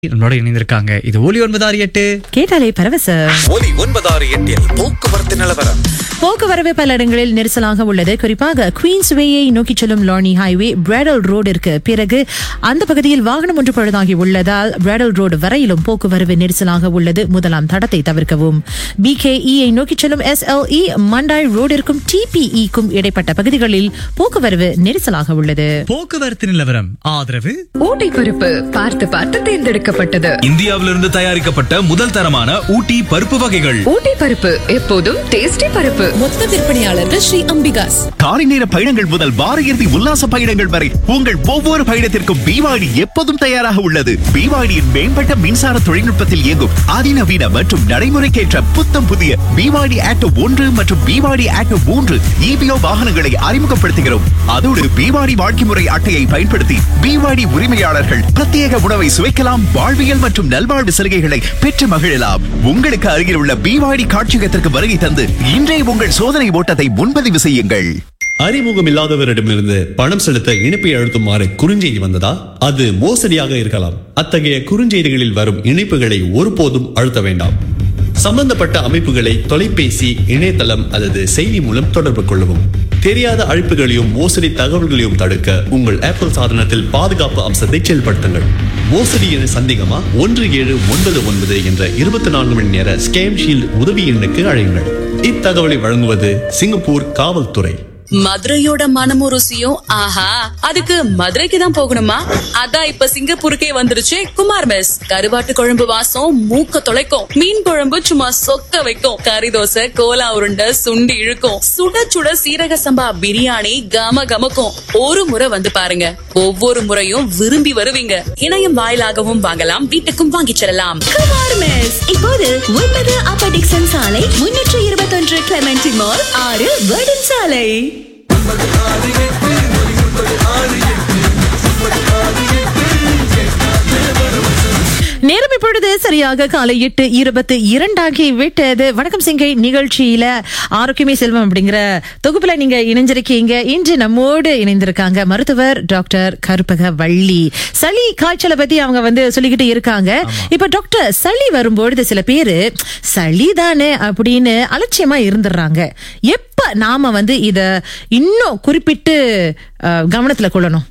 நம்மளோட இணைந்திருக்காங்க இது ஒலி ஒன்பதாறு எட்டு கேட்டாலே பரவச ஒலி ஒன்பதாறு எட்டில் போக்குவரத்து நிலவரம் போக்குவரவு பல இடங்களில் நெரிசலாக உள்ளது குறிப்பாக குவீன்ஸ் வேயை நோக்கி செல்லும் லார்னி ஹைவே பிராடல் ரோடிற்கு பிறகு அந்த பகுதியில் வாகனம் ஒன்று பழுதாகி உள்ளதால் பிராடல் ரோடு வரையிலும் போக்குவரவு நெரிசலாக உள்ளது முதலாம் தடத்தை தவிர்க்கவும் பிகேஇயை நோக்கி செல்லும் எஸ்எல்இ மண்டாய் ரோடிற்கும் டிபிஇக்கும் இடைப்பட்ட பகுதிகளில் போக்குவரவு நெரிசலாக உள்ளது போக்குவரத்து நிலவரம் ஆதரவு ஊட்டி பருப்பு பார்த்து பார்த்து தேர்ந்தெடுக்கப்பட்டது இந்தியாவிலிருந்து தயாரிக்கப்பட்ட முதல் தரமான ஊட்டி பருப்பு வகைகள் ஊட்டி பருப்பு எப்போதும் டேஸ்டி பருப்பு மொத்த விற்பனையாளர்கள் ஸ்ரீ அம்பிகாஸ் காலை நேர பயணங்கள் முதல் வார இறுதி உல்லாச பயணங்கள் வரை உங்கள் ஒவ்வொரு பயணத்திற்கும் பிவாடி எப்போதும் தயாராக உள்ளது பிவாடியின் மேம்பட்ட மின்சார தொழில்நுட்பத்தில் இயங்கும் அதிநவீன மற்றும் நடைமுறைக்கேற்ற புத்தம் புதிய பிவாடி ஆட்டோ ஒன்று மற்றும் பிவாடி ஆட்டோ மூன்று இபிஓ வாகனங்களை அறிமுகப்படுத்துகிறோம் அதோடு பிவாடி வாழ்க்கை முறை அட்டையை பயன்படுத்தி பிவாடி உரிமையாளர்கள் பிரத்யேக உணவை சுவைக்கலாம் வாழ்வியல் மற்றும் நல்வாழ்வு சலுகைகளை பெற்று மகிழலாம் உங்களுக்கு அருகில் உள்ள பிவாடி காட்சியகத்திற்கு வருகை தந்து இன்றைய உங்கள் சோதனை ஓட்டத்தை முன்பதிவு செய்யுங்கள் அறிமுகம் இல்லாதவரிடமிருந்து பணம் செலுத்த இணைப்பை அழுத்துமாறு குறுஞ்செய்தி வந்ததா அது மோசடியாக இருக்கலாம் அத்தகைய குறுஞ்செய்திகளில் வரும் இணைப்புகளை ஒருபோதும் அழுத்த வேண்டாம் சம்பந்தப்பட்ட அமைப்புகளை தொலைபேசி இணையதளம் அல்லது செய்தி மூலம் தொடர்பு கொள்ளவும் தெரியாத அழைப்புகளையும் மோசடி தகவல்களையும் தடுக்க உங்கள் ஆப்பிள் சாதனத்தில் பாதுகாப்பு அம்சத்தை செயல்படுத்துங்கள் மோசடி என சந்தேகமா ஒன்று ஏழு ஒன்பது ஒன்பது என்ற இருபத்தி நான்கு மணி நேர ஸ்கேம் ஷீல்ட் உதவி எண்ணுக்கு அழையுங்கள் இத்தகவலை வழங்குவது சிங்கப்பூர் காவல்துறை மதுரையோட மனமும் ருசியும் ஆஹா அதுக்கு மதுரைக்கு தான் போகணுமா அதான் இப்ப சிங்கப்பூருக்கே வந்துருச்சு குமார் மெஸ் கருவாட்டு குழம்பு வாசம் மூக்க தொலைக்கும் மீன் குழம்பு சும்மா சொக்க வைக்கும் கறி தோசை கோலா உருண்டை சுண்டி இழுக்கும் சுட சுட சீரக சம்பா பிரியாணி கம கமக்கும் ஒரு முறை வந்து பாருங்க ஒவ்வொரு முறையும் விரும்பி வருவீங்க இணையம் வாயிலாகவும் வாங்கலாம் வீட்டுக்கும் வாங்கிச் செல்லலாம் குமார் மெஸ் இப்போது ஒன்பது அப்பர் டிக்சன் சாலை முன்னூற்று இருபத்தொன்று கிளமெண்டி மால் ஆறு வேர்டன் சாலை நேரம் இப்பொழுது சரியாக காலை எட்டு இருபத்து இரண்டாகி விட்டது வணக்கம் சிங்கை நிகழ்ச்சியில ஆரோக்கியமே செல்வம் அப்படிங்கிற தொகுப்புல நீங்க இணைஞ்சிருக்கீங்க இன்று நம்மோடு இணைந்திருக்காங்க மருத்துவர் டாக்டர் கருப்பக வள்ளி சளி காய்ச்சலை பத்தி அவங்க வந்து சொல்லிக்கிட்டு இருக்காங்க இப்ப டாக்டர் சளி வரும்பொழுது சில பேரு சளி தானே அப்படின்னு அலட்சியமா இருந்துடுறாங்க எப்ப நாம வந்து இத இன்னும் குறிப்பிட்டு அஹ், கவனத்துல கொள்ளணும்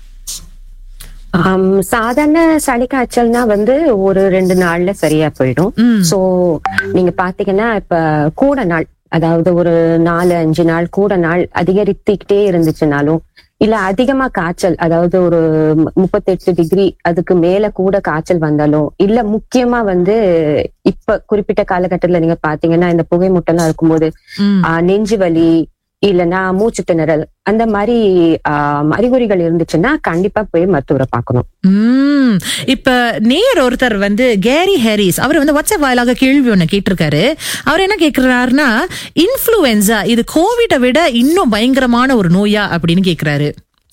ஆம், சாதாரண சளி காய்ச்சல்னா வந்து ஒரு ரெண்டு நாள்ல சரியா போயிடும் சோ நீங்க பாத்தீங்கன்னா இப்ப கூட நாள் அதாவது ஒரு நாலு அஞ்சு நாள் கூட நாள் அதிகரித்துக்கிட்டே இருந்துச்சுனாலும் இல்ல அதிகமா காய்ச்சல் அதாவது ஒரு முப்பத்தெட்டு டிகிரி அதுக்கு மேல கூட காய்ச்சல் வந்தாலும் இல்ல முக்கியமா வந்து இப்ப குறிப்பிட்ட காலகட்டத்துல நீங்க பாத்தீங்கன்னா இந்த புகை மூட்டெல்லாம் இருக்கும்போது ம். ஆஹ், நெஞ்சு வலி இல்லைன்னா மூச்சு திணறல் அந்த மாதிரி ஆஹ், அறிகுறிகள் இருந்துச்சுன்னா கண்டிப்பா போய் மருத்துவரை பார்க்கணும் உம் இப்ப நேர் ஒருத்தர் வந்து கேரி ஹாரிஸ் அவர் வந்து வாட்ஸ்அப் வாயிலாக கேள்வி ஒண்ணு கேட்டிருக்காரு அவர் என்ன கேக்குறாருன்னா இன்ஃபுளுன்சா இது கோவிட விட இன்னும் பயங்கரமான ஒரு நோயா அப்படின்னு கேக்குறாரு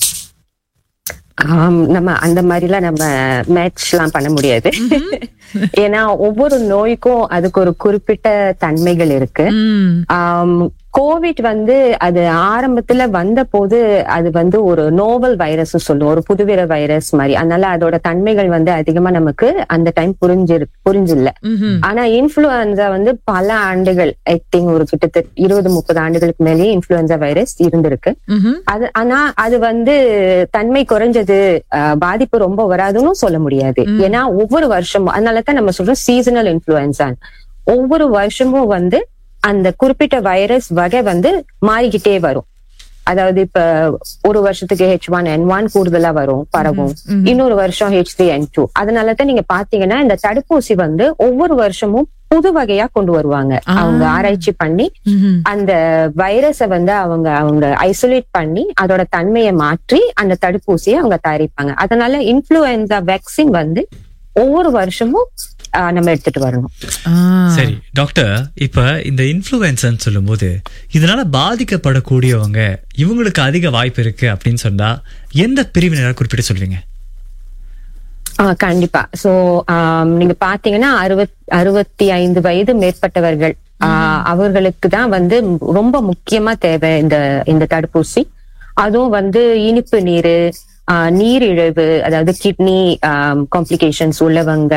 ஆம், நம்ம அந்த மாதிரிலாம் நம்ம மேட்ச் எல்லாம் பண்ண முடியாது ஏன்னா ஒவ்வொரு நோய்க்கும் அதுக்கு ஒரு குறிப்பிட்ட தன்மைகள் இருக்கு உம் ஆம், கோவிட் வந்து அது ஆரம்பத்துல வந்த போது அது வந்து ஒரு நோவல் வைரஸ் சொல்லுவோம் ஒரு புதுவிர வைரஸ் மாதிரி அதனால அதோட தன்மைகள் வந்து அதிகமா நமக்கு அந்த டைம் புரிஞ்சிரு புரிஞ்சில்ல ம்ஹும். ஆனா இன்ஃபுளுன்சா வந்து பல ஆண்டுகள் ஐ திங்க் ஒரு கிட்டத்தட்ட இருபது முப்பது ஆண்டுகளுக்கு மேலேயே இன்ஃபுளுன்சா வைரஸ் இருந்திருக்கு ம்ஹும். அது ஆனா அது வந்து தன்மை குறைஞ்சது அஹ், பாதிப்பு ரொம்ப வராதுன்னு சொல்ல முடியாது ஏன்னா ஒவ்வொரு வருஷமும் அதனாலதான் நம்ம சொல்றோம் சீசனல் இன்ஃபுளுன்சா ஒவ்வொரு வருஷமும் வந்து அந்த குறிப்பிட்ட வைரஸ் வகை வந்து மாறிக்கிட்டே வரும் அதாவது இப்ப ஒரு வருஷத்துக்கு ஹெச் ஒன் என் ஒன் கூடுதலா வரும் பரவும் இன்னொரு வருஷம் ஹெச் த்ரீ என் டூ அதனாலதான் நீங்க பாத்தீங்கன்னா இந்த தடுப்பூசி வந்து ஒவ்வொரு வருஷமும் புது வகையா கொண்டு வருவாங்க அவங்க ஆராய்ச்சி பண்ணி ம்ஹும். அந்த வைரஸ வந்து அவங்க அவங்க ஐசோலேட் பண்ணி அதோட தன்மையை மாற்றி அந்த தடுப்பூசியை அவங்க தயாரிப்பாங்க அதனால இன்ஃபுளுன்சா வேக்சின் வந்து ஒவ்வொரு வருஷமும் ஆஹ், நம்ம எடுத்துட்டு வரணும் ஆ. சரி டாக்டர் இப்ப இந்த இன்ஃபுளுன்சன்னு சொல்லும்போது இதனால பாதிக்கப்படக்கூடியவங்க இவங்களுக்கு அதிக வாய்ப்பு இருக்கு அப்படின்னு சொன்னா எந்த பிரிவினரை குறிப்பிட்டு சொல்றீங்க ஆஹ் கண்டிப்பா சோ நீங்க பாத்தீங்கன்னா அறுபத் அறுபத்தி ஐந்து வயது மேற்பட்டவர்கள் ஆஹ் அவர்களுக்கு தான் வந்து ரொம்ப முக்கியமா தேவை இந்த இந்த தடுப்பூசி அதுவும் வந்து இனிப்பு நீரு ஆஹ் நீரிழிவு அதாவது கிட்னி காம்ப்ளிகேஷன்ஸ் உள்ளவங்க